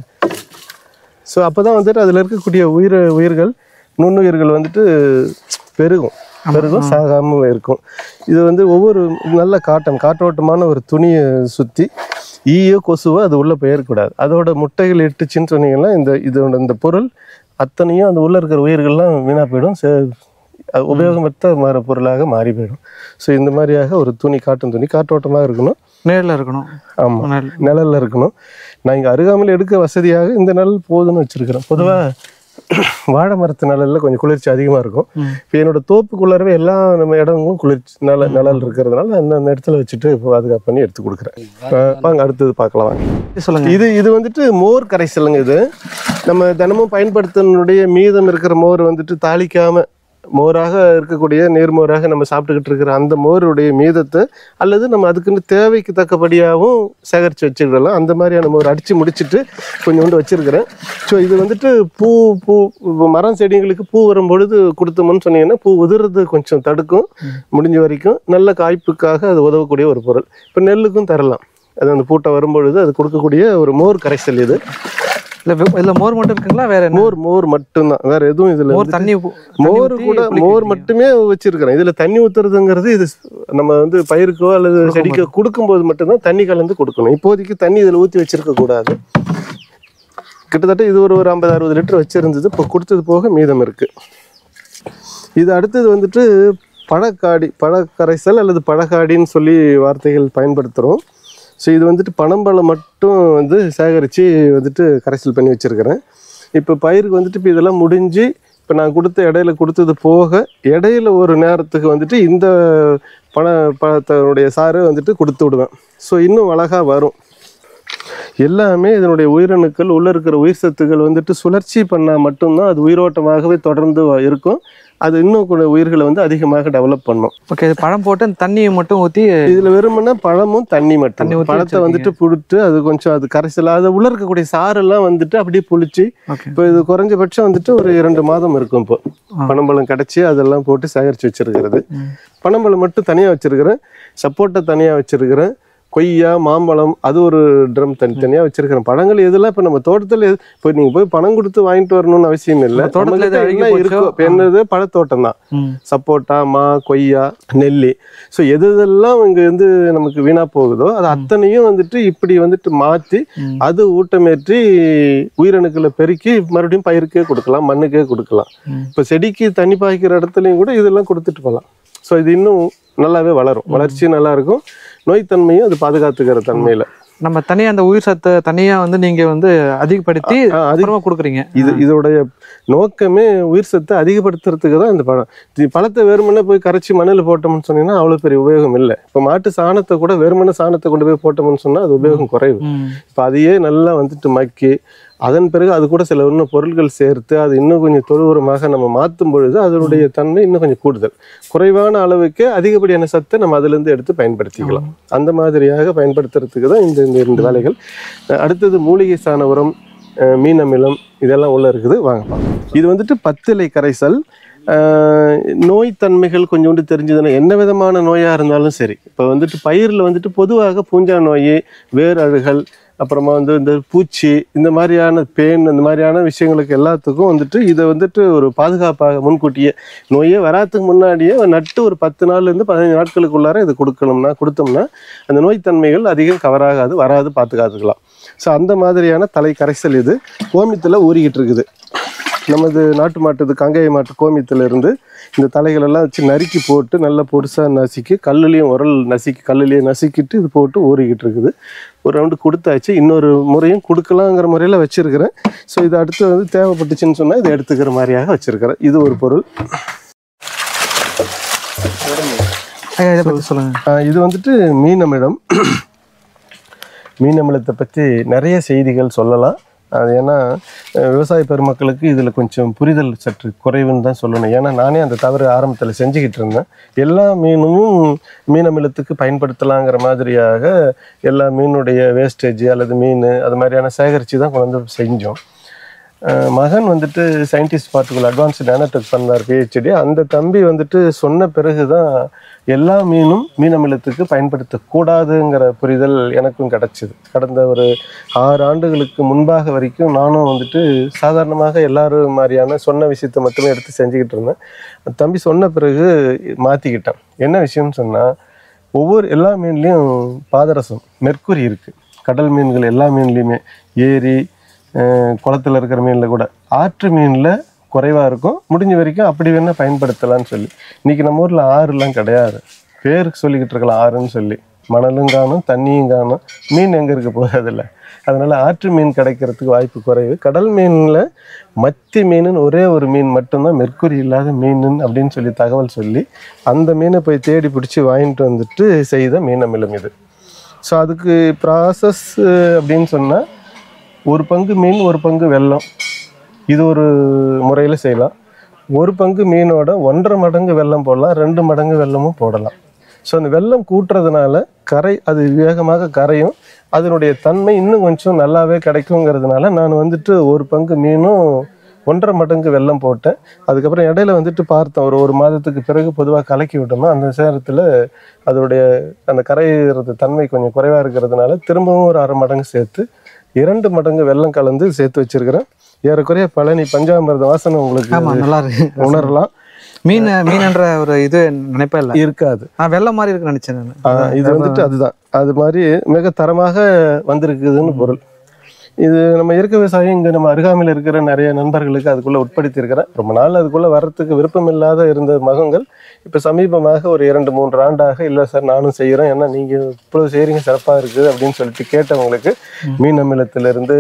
ஸோ அப்போ தான் வந்துட்டு அதில் இருக்கக்கூடிய உயிர் உயிர்கள் நுண்ணுயிர்கள் வந்துட்டு பெருகும் பெருகும் சாகாமல் இருக்கும் இது வந்து ஒவ்வொரு நல்ல காட்டன் காற்றோட்டமான ஒரு துணியை சுற்றி ஈயோ கொசுவோ அது உள்ளே பெயரக்கூடாது அதோட முட்டைகள் இட்டுச்சுன்னு சொன்னீங்கன்னா இந்த இதோட இந்த பொருள் அத்தனையும் அந்த உள்ளே இருக்கிற உயிர்கள்லாம் வீணாக போயிடும் சே அது உபயோகமற்ற மாற பொருளாக மாறி போயிடும் ஸோ இந்த மாதிரியாக ஒரு துணி காட்டன் துணி காற்றோட்டமாக இருக்கணும் நேரில் இருக்கணும் ஆமாம் நிழல். நிழல்ல இருக்கணும் நான் இங்கே அருகாமையில் எடுக்க வசதியாக இந்த நிழல் போதும்னு வச்சுருக்கிறேன் பொதுவாக வாழை மரத்து நிழல்ல கொஞ்சம் குளிர்ச்சி அதிகமாக இருக்கும் ம். இப்போ என்னோட தோப்புக்குள்ளாரவே எல்லா நம்ம இடங்களும் குளிர்ச்சி நில நிழல் இருக்கிறதுனால அந்த அந்த இடத்துல வச்சுட்டு இப்போ பாதுகாப்பு பண்ணி எடுத்து கொடுக்குறேன் அஹ் வாங்க அடுத்தது பார்க்கலாம் வாங்க சொல்லுங்க இது இது வந்துட்டு மோர் கரைசலுங்க இது நம்ம தினமும் பயன்படுத்தினுடைய மீதம் இருக்கிற மோர் வந்துட்டு தாளிக்காம மோராக இருக்கக்கூடிய நீர்மோராக நம்ம சாப்பிட்டுக்கிட்டு இருக்கிற அந்த மோருடைய மீதத்தை அல்லது நம்ம அதுக்குன்னு தேவைக்கு தக்கபடியாகவும் சேகரித்து வச்சுக்கிடலாம் அந்த மாதிரியான மோர் அடித்து முடிச்சிட்டு கொஞ்சோண்டு வச்சிருக்கிறேன் ஸோ இது வந்துட்டு பூ பூ மரம் செடிங்களுக்கு பூ வரும் பொழுது கொடுத்தோம்னு சொன்னீங்கன்னா பூ உதிர்றது கொஞ்சம் தடுக்கும் முடிஞ்ச வரைக்கும் நல்ல காய்ப்புக்காக அது உதவக்கூடிய ஒரு பொருள் இப்போ நெல்லுக்கும் தரலாம் அது அந்த பூட்டை வரும்பொழுது அது கொடுக்கக்கூடிய ஒரு மோர் கரைசல் இது இல்லை இதில் மோர் மட்டும் இருக்குங்களா வேற என்ன மோர் மோர் மட்டும்தான் வேற எதுவும் இதுல மோர் வந்துட்டு- தண்ணி ஊ- தண்ணி மோர் ஊத்தி கூட புளிக்க மோர் வைக்கிறீங்க. மட்டுமே வச்சிருக்கிறேன் இதுல தண்ணி ஊத்துறதுங்கிறது இது நம்ம வந்து பயிருக்கோ அல்லது செடிக்கோ கொடுக்கும்போது மட்டும்தான் தண்ணி கலந்து கொடுக்கணும் இப்போதைக்கு தண்ணி இதுல ஊத்தி வச்சிருக்க கூடாது கிட்டத்தட்ட இது ஒரு ஒரு ஐம்பது அறுபது லிட்டர் வச்சிருந்தது இப்போ கொடுத்தது போக மீதம் இருக்கு இது அடுத்தது வந்துட்டு பழக்காடி பழக்கரைசல் அல்லது பழக்காடின்னு சொல்லி வார்த்தைகள் பயன்படுத்துகிறோம் ஸோ இது வந்துட்டு பனம்பழம் மட்டும் வந்து சேகரித்து வந்துட்டு கரைசல் பண்ணி வச்சுருக்கிறேன் இப்போ பயிருக்கு வந்துட்டு இப்போ இதெல்லாம் முடிஞ்சு இப்போ நான் கொடுத்த இடையில கொடுத்தது போக இடையில ஒரு நேரத்துக்கு வந்துட்டு இந்த பண பழத்தினுடைய சாறு வந்துட்டு கொடுத்து விடுவேன் ஸோ இன்னும் அழகாக வரும் எல்லாமே இதனுடைய உயிரணுக்கள் உள்ள இருக்கிற உயிர் சத்துக்கள் வந்துட்டு சுழற்சி பண்ணால் மட்டும்தான் அது உயிரோட்டமாகவே தொடர்ந்து வ- இருக்கும் அது இன்னும் கூட உயிர்களை வந்து அதிகமாக டெவலப் பண்ணும் ஓகே இது பழம் போட்டு அந்த தண்ணியை மட்டும் ஊற்றி இதுல வெறுமனே பழமும் தண்ணி மட்டும் தண்ணி ஊத்தி பழத்தை வந்துட்டு புடிட்டு அது கொஞ்சம் அது கரைசல் அது உள்ள இருக்கக்கூடிய சாரெல்லாம் வந்துட்டு அப்படியே புளிச்சு ஓகே இப்போ இது குறைஞ்சபட்சம் வந்துட்டு ஒரு இரண்டு மாதம் இருக்கும் இப்போ பனம்பழம் கிடைச்சி அதெல்லாம் போட்டு சேகரித்து வச்சிருக்கிறது ம். பனம்பழம் மட்டும் தனியாக வச்சிருக்கிறேன் சப்போட்டா தனியாக வச்சிருக்கிறேன் கொய்யா மாம்பழம் அது ஒரு ட்ரம் தனித்தனியாக வச்சிருக்கிறேன் பழங்கள் எதெல்லாம் இப்போ நம்ம தோட்டத்தில் எது- இப்போ நீங்கள் போய் பணம் கொடுத்து வாங்கிட்டு வரணும்னு அவசியம் இல்லை நம்ம தோட்டத்துல எது அழுகி என்ன போச்சோ, இருக்கோ இப்போ என்னது பழத்தோட்டம் தான் ம் சப்போட்டா மா கொய்யா நெல்லி ஸோ எது எதெல்லாம் இங்கே வந்து நமக்கு வீணாக போகுதோ அது அத்தனையும் வந்துட்டு இப்படி வந்துட்டு மாற்றி ம். அது ஊட்டமேற்றி உயிரணுக்களை பெருக்கி மறுபடியும் பயிருக்கே கொடுக்கலாம் மண்ணுக்கே கொடுக்கலாம் ம். இப்போ செடிக்கு தண்ணி பாய்க்கிற இடத்துலையும் கூட இதெல்லாம் கொடுத்துட்டு போகலாம் ஸோ இது இன்னும் நல்லாவே வளரும் வளர்ச்சியும் நல்லா இருக்கும் நோய்த்தன்மையும் அது பாதுகாத்துக்கிற தன்மையில் நம்ம தனியாக அந்த உயிர் சத்தை தனியாக வந்து நீங்கள் வந்து அதிகப்படுத்தி ஆ, அதிக- அப்புறமா கொடுக்குறீங்க இது இதோடைய நோக்கமே உயிர் சத்தை அதிகப்படுத்துறதுக்கு தான் இந்த பழம் இது பழத்தை வெறுமனே போய் கரைச்சி மண்ணில் போட்டோம்னு சொன்னீங்கன்னா அவ்வளோ பெரிய உபயோகம் இல்லை இப்போ மாட்டு சாணத்தை கூட வெறுமனே சாணத்தை கொண்டு போய் போட்டோம்னு சொன்னால் அது உபயோகம் குறைவு ம் இப்போ அதையே நல்லா வந்துட்டு மக்கி அதன் பிறகு அது கூட சில இன்னும் பொருட்கள் சேர்த்து அது இன்னும் கொஞ்சம் தொழு உரமாக நம்ம மாற்றும் பொழுது அதனுடைய தன்மை இன்னும் கொஞ்சம் கூடுதல் குறைவான அளவுக்கு அதிகப்படியான சத்தை நம்ம அதிலிருந்து எடுத்து பயன்படுத்திக்கலாம் அந்த மாதிரியாக பயன்படுத்துறதுக்கு தான் இந்த இந்த ரெண்டு வேலைகள் அஹ் அடுத்தது மூலிகை சாண உரம் அஹ் மீன் அமிலம் இதெல்லாம் உள்ள இருக்குது வாங்க பார்க்கலாம். இது வந்துட்டு பத்திலை கரைசல் அஹ் நோய் தன்மைகள் கொஞ்சோண்டு தெரிஞ்சதுன்னா என்ன விதமான நோயாக இருந்தாலும் சரி இப்போ வந்துட்டு பயிரில் வந்துட்டு பொதுவாக பூஞ்சா நோய் வேர் அழுகல் அப்புறமா வந்து இந்த பூச்சி இந்த மாதிரியான பேன் இந்த மாதிரியான விஷயங்களுக்கு எல்லாத்துக்கும் வந்துட்டு இதை வந்துட்டு ஒரு பாதுகாப்பாக முன்கூட்டியே நோயே வராதுக்கு முன்னாடியே நட்டு ஒரு பத்து நாள்லேருந்து பதினஞ்சு நாட்களுக்குள்ளார இது கொடுக்கணும்னா கொடுத்தோம்னா அந்த நோய் தன்மைகள் அதிகம் கவராகாது வராது பார்த்துக்காதுக்கலாம் ஸோ அந்த மாதிரியான தலை கரைசல் இது கோமியத்தில் ஊறிக்கிட்டு இருக்குது நமது நாட்டு மாட்டுது காங்கேய மாட்டு கோமியத்துல இருந்து இந்த தலைகள் எல்லாம் வச்சு நறுக்கி போட்டு நல்லா பொடுசா நசுக்கி கல்லுலேயும் உரல் நசுக்கி கல்லுலேயே நசுக்கிட்டு இது போட்டு ஊறிக்கிட்டு இருக்குது ஒரு ரவுண்டு கொடுத்தாச்சு இன்னொரு முறையும் கொடுக்கலாங்கிற முறையில் வச்சிருக்கிறேன் ஸோ இது அடுத்து வந்து தேவைப்பட்டுச்சுன்னு சொன்னால் இதை எடுத்துக்கிற மாதிரியாக வச்சிருக்கிறேன் இது ஒரு பொருள் ஐயா இதை பற்றி சொல்லுங்கள் ஆஹ் இது வந்துட்டு மீனமிடம் மீனமிலத்தை பற்றி நிறைய செய்திகள் சொல்லலாம் அது ஏன்னா அஹ், விவசாய பெருமக்களுக்கு இதில் கொஞ்சம் புரிதல் சற்று குறைவுன்னு தான் சொல்லணும் ஏன்னா நானே அந்த தவறு ஆரம்பத்தில் செஞ்சுக்கிட்டு இருந்தேன் எல்லா மீனும் மீனமிலத்துக்கு பயன்படுத்தலாங்கிற மாதிரியாக எல்லா மீனுடைய வேஸ்டேஜ் அல்லது மீன் அது மாதிரியான சேகரித்து தான் கொண்டு வந்து செஞ்சோம் அஹ் மகன் வந்துட்டு சயின்டிஸ்ட் பார்ட்டிகுலர் அட்வான்ஸ்டு நேனோடெக் பண்ணார் பிஹெச்டி அந்த தம்பி வந்துட்டு சொன்ன பிறகு தான் எல்லா மீனும் மீனமிலத்துக்கு பயன்படுத்தக்கூடாதுங்கிற புரிதல் எனக்கும் கிடச்சிது கடந்த ஒரு ஆறு ஆண்டுகளுக்கு முன்பாக வரைக்கும் நானும் வந்துட்டு சாதாரணமாக எல்லாரும் மாதிரியான சொன்ன விஷயத்தை மட்டுமே எடுத்து செஞ்சுக்கிட்டு இருந்தேன் அந்த தம்பி சொன்ன பிறகு மாற்றிக்கிட்டேன் என்ன விஷயம்னு சொன்னால் ஒவ்வொரு எல்லா மீன்லேயும் பாதரசம் மெர்க்குரி இருக்குது கடல் மீன்கள் எல்லா மீன்லேயுமே ஏரி அஹ், குளத்துல இருக்கிற மீனில் கூட ஆற்று மீனில் குறைவாக இருக்கும் முடிஞ்ச வரைக்கும் அப்படி வேணால் பயன்படுத்தலாம்னு சொல்லி இன்றைக்கி நம்ம ஊரில் ஆறுலாம் கிடையாது பேருக்கு சொல்லிக்கிட்டு இருக்கலாம் ஆறுன்னு சொல்லி மணலும் காணும் தண்ணியும் காணும் மீன் எங்கே இருக்க போகிறதில்ல அதனால் ஆற்று மீன் கிடைக்கிறதுக்கு வாய்ப்பு குறைவு கடல் மீனில் மத்தி மீனுன்னு ஒரே ஒரு மீன் மட்டும்தான் மெர்க்குரி இல்லாத மீன் அப்படின்னு சொல்லி தகவல் சொல்லி அந்த மீனை போய் தேடி பிடிச்சி வாங்கிட்டு வந்துட்டு செய்த மீனமிலம் இது ஸோ அதுக்கு ப்ராசஸ் அப்படின்னு சொன்னால் ஒரு பங்கு மீன் ஒரு பங்கு வெல்லம் இது ஒரு முறையில் செய்யலாம் ஒரு பங்கு மீனோட ஒன்றரை மடங்கு வெல்லம் போடலாம் ரெண்டு மடங்கு வெல்லமும் போடலாம் ஸோ அந்த வெல்லம் கூட்டுறதுனால கரை அது வேகமாக கரையும் அதனுடைய தன்மை இன்னும் கொஞ்சம் நல்லாவே கிடைக்குங்கிறதுனால நான் வந்துட்டு ஒரு பங்கு மீனும் ஒன்றரை மடங்கு வெல்லம் போட்டேன் அதுக்கப்புறம் இடையில வந்துட்டு பார்த்தேன் ஒரு ஒரு மாதத்துக்கு பிறகு பொதுவாக கலக்கி விட்டோம்னா அந்த நேரத்தில் அதோடைய அந்த கரையிறது தன்மை கொஞ்சம் குறைவாக இருக்கிறதுனால திரும்பவும் ஒரு அரை மடங்கு சேர்த்து இரண்டு மடங்கு வெல்லம் கலந்து சேர்த்து வச்சிருக்கிறேன் ஏறக்குறைய பழனி பஞ்சாமிர்த வாசனை உங்களுக்கு ஆமாம் நல்லா இருக்கு உணரலாம் மீன் மீன்ன்ற ஒரு இது நினைப்பே இல்லை இருக்காது நான் வெள்ளம் மாதிரி இருக்குன்னு நினச்சேன் நான் ஆஹ் இது வந்துட்டு அதுதான் அது மாதிரி மிக தரமாக வந்திருக்குதுன்னு பொருள் இது நம்ம இயற்கை விவசாயம் இங்கே நம்ம அருகாமையில் இருக்கிற நிறைய நண்பர்களுக்கு அதுக்குள்ளே உட்படுத்தி இருக்கிறேன் ரொம்ப நாள் அதுக்குள்ளே வர்றதுக்கு விருப்பம் இல்லாத இருந்த மகங்கள் இப்போ சமீபமாக ஒரு இரண்டு மூன்று ஆண்டாக இல்லை சார் நானும் செய்கிறேன் ஏன்னா நீங்கள் இப்பொழுது செய்கிறீங்க சிறப்பாக இருக்குது அப்படின்னு சொல்லிட்டு கேட்டவங்களுக்கு மீன் அமிலத்திலிருந்து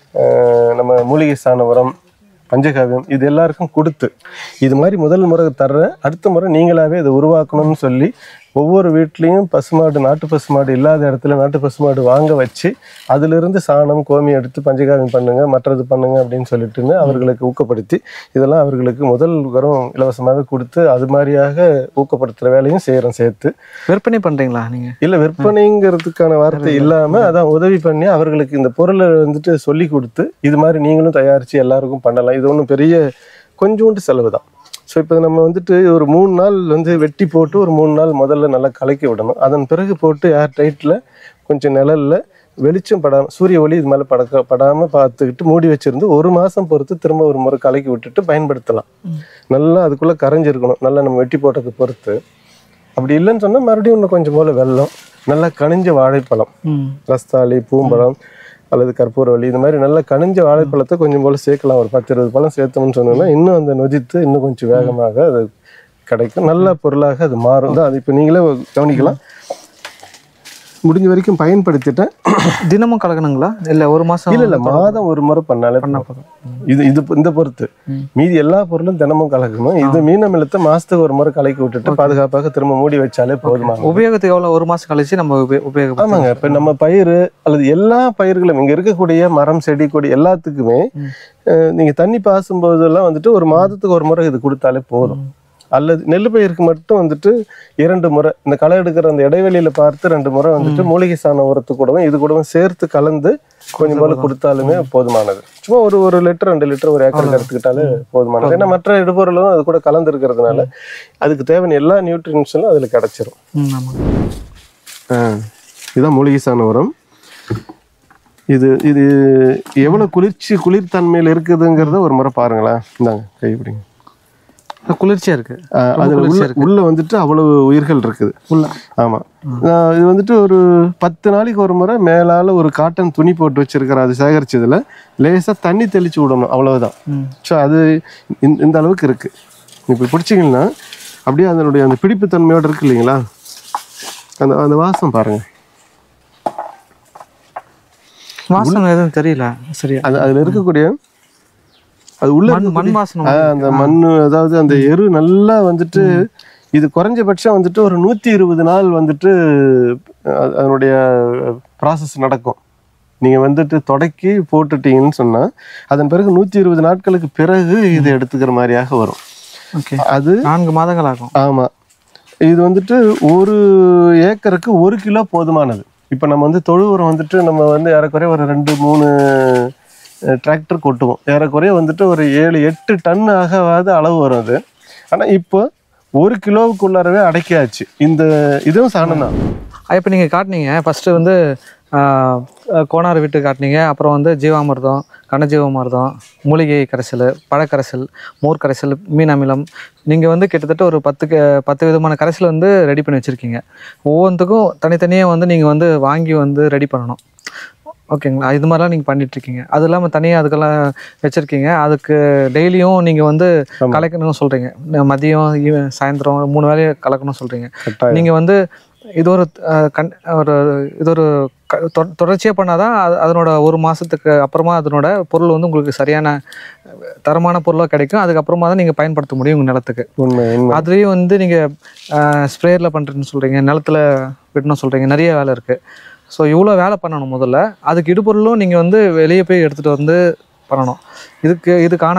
ஆஹ் நம்ம மூலிகை சாண உரம் பஞ்சகாவியம் இது எல்லாருக்கும் கொடுத்து இது மாதிரி முதல் முறை தர்றேன் அடுத்த முறை நீங்களாவே இதை உருவாக்கணும்னு சொல்லி ஒவ்வொரு வீட்லேயும் பசுமாடு நாட்டு பசுமாடு இல்லாத இடத்துல நாட்டு பசுமாடு வாங்க வச்சு அதிலிருந்து சாணம் கோமி எடுத்து பஞ்சகாவியம் பண்ணுங்க மற்றது பண்ணுங்க அப்படின்னு சொல்லிட்டுன்னு அவர்களுக்கு ஊக்கப்படுத்தி இதெல்லாம் அவர்களுக்கு முதல் உரம் இலவசமாகவே கொடுத்து அது மாதிரியாக ஊக்கப்படுத்துகிற வேலையும் செய்கிறோம் சேர்த்து விற்பனை பண்ணுறீங்களா நீங்கள் இல்லை விற்பனைங்கிறதுக்கான வார்த்தை இல்லாமல் அதான் உதவி பண்ணி அவர்களுக்கு இந்த பொருளை வந்துட்டு சொல்லி கொடுத்து இது மாதிரி நீங்களும் தயாரித்து எல்லாருக்கும் பண்ணலாம் இது ஒன்றும் பெரிய கொஞ்சோண்டு செலவு தான் ஸோ இப்போ நம்ம வந்துட்டு ஒரு மூணு நாள் வந்து வெட்டி போட்டு ஒரு மூணு நாள் முதல்ல நல்லா கலக்கி விடணும் அதன் பிறகு போட்டு ஏர் டைட்டில் கொஞ்சம் நிழல்ல வெளிச்சம் படாம சூரிய ஒளி இது மேலே படக்க படாமல் பார்த்துக்கிட்டு மூடி வச்சிருந்து ஒரு மாதம் பொறுத்து திரும்ப ஒரு முறை கலக்கி விட்டுட்டு பயன்படுத்தலாம் நல்லா அதுக்குள்ளே கரைஞ்சிருக்கணும் நல்லா நம்ம வெட்டி போட்டதை பொறுத்து அப்படி இல்லைன்னு சொன்னால் மறுபடியும் இன்னும் கொஞ்சம் போல் வெல்லம் நல்லா கனிஞ்ச வாழைப்பழம் ம் ரஸ்தாளி பூம்பழம் அல்லது கற்பூரவள்ளி இந்த மாதிரி நல்லா கனிஞ்ச வாழைப்பழத்தை கொஞ்சம் போல் சேர்க்கலாம் ஒரு பத்து இருபது பழம் சேர்த்தோம்னு சொன்னோம்னா இன்னும் அந்த நொதித்து இன்னும் கொஞ்சம் வேகமாக அது கிடைக்கும் நல்ல பொருளாக அது மாறும் தான் அது இப்போ நீங்களே கவனிக்கலாம் முடிஞ்ச வரைக்கும் பயன்படுத்திட்டேன் தினமும் கலக்கணுங்களா இல்லை ஒரு மாதம் இல்ல இல்ல மாதம் ஒரு முறை பண்ணாலே போதும். இது இது இந்த பொறுத்து மீதி எல்லா பொருளும் தினமும் கலக்கணும் இது மீனமிலத்தை மாசத்துக்கு ஒரு முறை கலக்கி விட்டுட்டு பாதுகாப்பாக திரும்ப மூடி வச்சாலே போதுமானது உபயோகத்துக்கு எவ்வளோ ஒரு மாதம் கழிச்சு நம்ம உபயோ உபயோகப்படுத்தலாம் ஆமாங்க இப்ப நம்ம பயிர் அல்லது எல்லா பயிர்களும் இங்க இருக்கக்கூடிய மரம் செடி கொடி எல்லாத்துக்குமே அஹ், நீங்க தண்ணி பாசும் போதெல்லாம் வந்துட்டு ஒரு மாதத்துக்கு ஒரு முறை இது கொடுத்தாலே போதும் அல்லது நெல் பயிருக்கு மட்டும் வந்துட்டு இரண்டு முறை இந்த களை எடுக்கிற அந்த இடைவெளியில பார்த்து ரெண்டு முறை வந்துட்டு மூலிகை சாண உரத்து கூடவும் இது கூடவும் சேர்த்து கலந்து கொஞ்சம் போல கொடுத்தாலுமே போதுமானது சும்மா ஒரு ஒரு லிட்டர் ரெண்டு லிட்டர் ஒரு ஏக்கருக்கு எடுத்துக்கிட்டாலே போதுமானது ஏன்னா மற்ற இடுபொருளும் அது கூட கலந்து இருக்கிறதுனால அதுக்கு தேவையான எல்லா நியூட்ரியன்ஸும் அதுல கிடைச்சிரும் ம் ஆமாம் இதுதான் மூலிகை சாண உரம் இது இது எவ்வளவு குளிர்ச்சி குளிர்தன்மையில் இருக்குதுங்கிறத ஒரு முறை பாருங்களேன் இந்தாங்க கை பிடிங்க குளிர்ச்சியாக இருக்குது ஆஹ் அதுல உள்ள உள்ள வந்துட்டு அவ்வளவு உயிர்கள் இருக்குது உள்ள ஆமா ஆஹ் இது வந்துட்டு ஒரு பத்து நாளைக்கு ஒரு முறை மேலால ஒரு காட்டன் துணி போட்டு வச்சிருக்கிற அது சேகரிச்சதுல லேசா தண்ணி தெளிச்சு விடணும் அவ்வளவுதான் ம் ஸோ அது இந்த- இந்த அளவுக்கு இருக்கு இப்போ பிடிச்சிங்கன்னா அப்படியே அதனுடைய அந்த பிடிப்பு தன்மையோட இருக்கு இல்லைங்களா அந்த அந்த வாசம் பாருங்க வாசனை எதுவும் தெரியல சரியா அது அதுல இருக்கக்கூடிய அது உள்ள மண் மண் வாசனை ஆஹ் அந்த மண் அதாவது அந்த எரு நல்லா வந்துட்டு இது குறைஞ்சபட்சம் வந்துட்டு ஒரு நூத்தி இருபது நாள் வந்துட்டு அஹ் அதனுடைய ப்ராசஸ் நடக்கும் நீங்க வந்துட்டு தொடக்கி போட்டுட்டீங்கன்னு சொன்னா அதன் பிறகு நூத்தி இருபது நாட்களுக்கு பிறகு இது எடுத்துக்கிற மாதிரியாக வரும் ஓகே அது நான்கு மாதங்கள் ஆகும் ஆமா இது வந்துட்டு ஒரு ஏக்கருக்கு ஒரு கிலோ போதுமானது இப்போ நம்ம வந்து தொழு உரம் வந்துட்டு நம்ம வந்து ஏறக்குறைய ஒரு ரெண்டு மூணு டிராக்டர் கொட்டுவோம் ஏறக்குறைய வந்துட்டு ஒரு ஏழு எட்டு டன் ஆகாத அளவு வரும் அது ஆனால் இப்போ ஒரு கிலோவுக்குள்ளாரவே அடக்கியாச்சு இந்த இதுவும் சாணம் தான் இப்போ நீங்கள் காட்டினீங்க ஃபஸ்ட்டு வந்து ஆஹ், கோனார் வீட்டு காட்டினீங்க அப்புறம் வந்து ஜீவாமிர்தம் கனஜீவாமிர்தம் மூலிகை கரைசல் பழக்கரைசல் மோர் கரைசல் மீன் அமிலம் நீங்கள் வந்து கிட்டத்தட்ட ஒரு பத்து க- பத்து விதமான கரைசல் வந்து ரெடி பண்ணி வச்சுருக்கீங்க ஒவ்வொன்றுக்கும் தனித்தனியாக வந்து நீங்கள் வந்து வாங்கி வந்து ரெடி பண்ணணும் ஓகேங்களா இது மாதிரிலாம் நீங்கள் பண்ணிகிட்ருக்கீங்க அது இல்லாமல் தனியாக அதுக்கெல்லாம் வச்சுருக்கீங்க அதுக்கு டெய்லியும் நீங்கள் வந்து ஆமா. கலக்கணும்னு சொல்கிறீங்க மதியம் ஈவ- சாயந்தரம் மூணு வேலையை கலக்கணும்னு சொல்கிறீங்க கட்டாயம் நீங்கள் வந்து இது ஒரு அஹ், கண் ஒரு இது ஒரு க- தொ- தொடர்ச்சியாக பண்ணாதான் அது அதனோட ஒரு மாதத்துக்கு அப்புறமா அதனோட பொருள் வந்து உங்களுக்கு சரியான அஹ், தரமான பொருளாக கிடைக்கும் அதுக்கப்புறமா தான் நீங்கள் பயன்படுத்த முடியும் உங்கள் நிலத்துக்கு உண்மை உண்மை அதுலேயும் வந்து நீங்கள் ஸ்ப்ரேயரில் பண்ணுறேன்னு சொல்கிறீங்க நிலத்துல விடணும் சொல்கிறீங்க நிறைய வேலை இருக்குது ஸோ இவ்வளோ வேலை பண்ணணும் முதல்ல அதுக்கு இடுபொருளும் நீங்கள் வந்து வெளியே போய் எடுத்துகிட்டு வந்து பண்ணணும் இதுக்கு இதுக்கான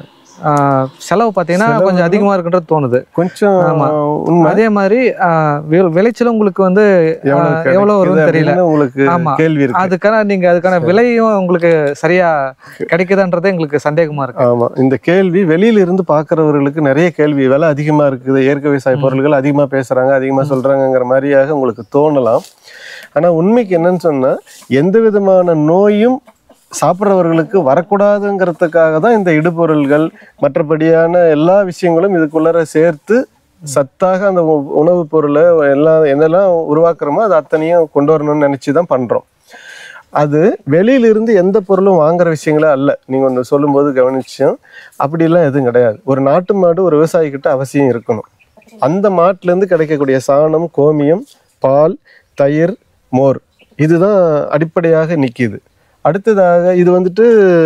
ஆஹ், செலவு பார்த்தீங்கன்னா செலவு கொஞ்சம் அதிகமாக இருக்குன்றது தோணுது கொஞ்சம் ஆமா. உண்மை அதே மாதிரி ஆஹ், வி- விளைச்சலும் உங்களுக்கு வந்து எவ்வளவு ஆஹ், எவ்வளவு வரும்னு கிடைக்குது தெரியல அப்படின்னு உங்களுக்கு ஆமா. கேள்வி இருக்கு அதுக்கான நீங்க அதுக்கான விலையும் உங்களுக்கு சரியா கிடைக்குதான்றது எங்களுக்கு சந்தேகமா இருக்கு ஆமா இந்த கேள்வி வெளியில இருந்து பாக்குறவர்களுக்கு நிறைய கேள்வி விலை அதிகமா இருக்குது இயற்கை விவசாய பொருட்கள் அதிகமா பேசுறாங்க அதிகமா சொல்றாங்கங்கிற மாதிரியாக உங்களுக்கு தோணலாம் ஆனா உண்மைக்கு என்னன்னு சொன்னா எந்த விதமான நோயும் சாப்பிட்றவர்களுக்கு வரக்கூடாதுங்கிறதுக்காக தான் இந்த இடுபொருள்கள் மற்றபடியான எல்லா விஷயங்களும் இதுக்குள்ளார சேர்த்து சத்தாக அந்த உ- உணவுப் பொருளை எல்லாம் என்னெல்லாம் உருவாக்குறோமோ அது அத்தனையும் கொண்டு வரணும்னு நினைச்சு தான் பண்றோம் அது வெளியிலிருந்து எந்த பொருளும் வாங்குற விஷயங்களே அல்ல நீங்க ஒன்று சொல்லும்போது கவனிச்சோம் அப்படிலாம் எதுவும் கிடையாது ஒரு நாட்டு மாடு ஒரு விவசாயி கிட்ட அவசியம் இருக்கணும் அந்த மாட்டுல இருந்து கிடைக்கக்கூடிய சாணம் கோமியம் பால் தயிர் மோர் இதுதான் அடிப்படையாக நிக்குது அடுத்ததாக இது வந்துட்டு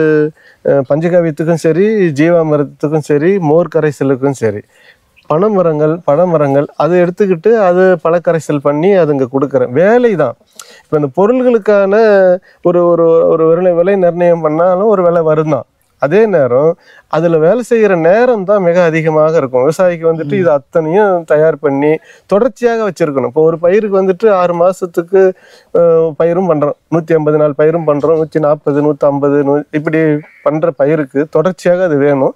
அஹ், பஞ்சகாவியத்துக்கும் சரி ஜீவாமிரத்துக்கும் சரி மோர் கரைசலுக்கும் சரி பனைமரங்கள் பழமரங்கள் அதை எடுத்துக்கிட்டு அது பழக்கரைசல் பண்ணி அதுங்க கொடுக்குறேன் வேலை தான் இப்போ இந்த பொருள்களுக்கான ஒரு ஒரு ஒரு விலை விலை நிர்ணயம் பண்ணாலும் ஒரு விலை வரும் தான் அதே நேரம் அதில் வேலை செய்கிற நேரம் தான் மிக அதிகமாக இருக்கும் விவசாயிக்கு வந்துட்டு இது அத்தனையும் தயார் பண்ணி தொடர்ச்சியாக வச்சிருக்கணும் இப்போ ஒரு பயிருக்கு வந்துட்டு ஆறு மாதத்துக்கு பயிரும் பண்ணுறோம் நூற்றி ஐம்பது நாள் பயிரும் பண்ணுறோம் நூற்றி நாற்பது நூற்றம்பது நூ இப்படி பண்ணுற பயிருக்கு தொடர்ச்சியாக அது வேணும்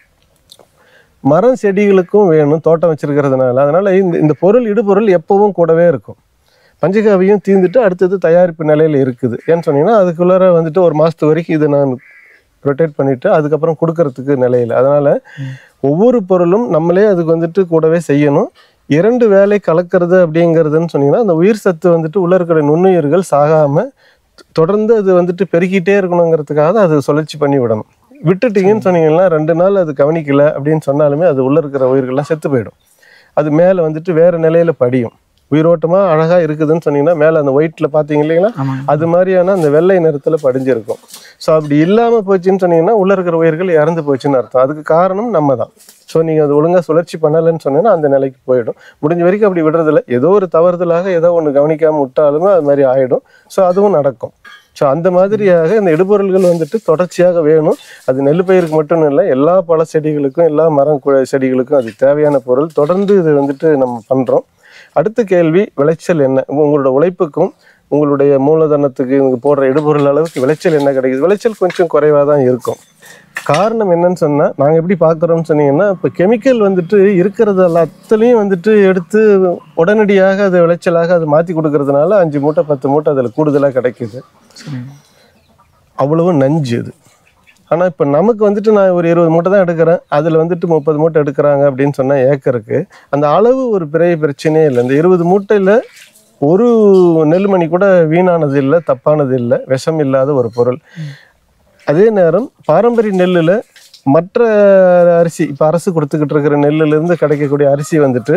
மரம் செடிகளுக்கும் வேணும் தோட்டம் வச்சிருக்கிறதுனால அதனால இந்த இந்த பொருள் இடுபொருள் எப்பவும் கூடவே இருக்கும் பஞ்சகாவியம் தீர்ந்துட்டு அடுத்தது தயாரிப்பு நிலையில இருக்குது ஏன்னு சொன்னீங்கன்னா அதுக்குள்ளார வந்துட்டு ஒரு மாசத்து வரைக்கும் இதை நான் ரொட்டேட் பண்ணிட்டு அதுக்கப்புறம் கொடுக்கறதுக்கு நிலையில அதனால ஒவ்வொரு பொருளும் நம்மளே அதுக்கு வந்துட்டு கூடவே செய்யணும் இரண்டு வேலை கலக்கிறது அப்படிங்கிறதுன்னு சொன்னீங்கன்னா அந்த உயிர் சத்து வந்துட்டு உள்ள இருக்கிற நுண்ணுயிர்கள் சாகாம தொடர்ந்து அது வந்துட்டு பெருக்கிட்டே இருக்கணுங்கிறதுக்காக தான் அது சுழற்சி பண்ணி விடணும் விட்டுட்டீங்கன்னு சொன்னீங்கன்னா ரெண்டு நாள் அது கவனிக்கல அப்படின்னு சொன்னாலுமே அது உள்ள இருக்கிற உயிர்கள்லாம் செத்து போயிடும் அது மேலே வந்துட்டு வேற நிலையில படியும் உயிரோட்டமா அழகா இருக்குதுன்னு சொன்னீங்கன்னா மேலே அந்த ஒயிட்ல பாத்தீங்க இல்லைங்களா ஆமாங்க அது மாதிரியான அந்த வெள்ளை நிறத்துல படிஞ்சிருக்கும் ஸோ அப்படி இல்லாம போச்சுன்னு சொன்னீங்கன்னா உள்ள இருக்கிற உயிர்கள் இறந்து போச்சுன்னு அர்த்தம் அதுக்கு காரணம் நம்ம தான் ஸோ நீங்க அது ஒழுங்கா சுழற்சி பண்ணலைன்னு சொன்னீங்கன்னா அந்த நிலைக்கு போயிடும் முடிஞ்ச வரைக்கும் அப்படி விடுறதில்ல ஏதோ ஒரு தவறுதலாக ஏதோ ஒன்று கவனிக்காம விட்டாலுமே அது மாதிரி ஆயிடும் ஸோ அதுவும் நடக்கும் ஸோ அந்த மாதிரியாக இந்த இடுபொருள்கள் வந்துட்டு தொடர்ச்சியாக வேணும் அது நெல் பயிருக்கு மட்டும் இல்லை எல்லா பழ செடிகளுக்கும் எல்லா மரம் கு- செடிகளுக்கும் அது தேவையான பொருள் தொடர்ந்து இது வந்துட்டு நம்ம பண்றோம் அடுத்த கேள்வி விளைச்சல் என்ன உங்களோட உழைப்புக்கும் உங்களுடைய மூலதனத்துக்கு இவங்க போடுற இடுபொருள் அளவுக்கு விளைச்சல் என்ன கிடைக்குது விளைச்சல் கொஞ்சம் குறைவாக தான் இருக்கும் காரணம் என்னன்னு சொன்னா நாங்க எப்படி பார்க்குறோம்னு சொன்னீங்கன்னா இப்போ கெமிக்கல் வந்துட்டு இருக்கிறது எல்லாத்துலேயும் வந்துட்டு எடுத்து உடனடியாக அது விளைச்சலாக அது மாற்றி கொடுக்கறதுனால அஞ்சு மூட்டை பத்து மூட்டை அதில் கூடுதலாக கிடைக்குது சரிங்க அவ்வளவு நஞ்சு அது ஆனால் இப்போ நமக்கு வந்துட்டு நான் ஒரு இருபது மூட்டை தான் எடுக்கிறேன் அதில் வந்துட்டு முப்பது மூட்டை எடுக்கிறாங்க அப்படின்னு சொன்னால் ஏக்கருக்கு அந்த அளவு ஒரு பெரிய பிரச்சனையே இல்லை இந்த இருபது மூட்டையில் ஒரு நெல்மணி கூட வீணானது இல்லை தப்பானது இல்லை விஷம் இல்லாத ஒரு பொருள் அதே நேரம் பாரம்பரிய நெல்லில் மற்ற அரிசி இப்போ அரசு கொடுத்துக்கிட்டு இருக்கிற நெல்லுலேருந்து கிடைக்கக்கூடிய அரிசி வந்துட்டு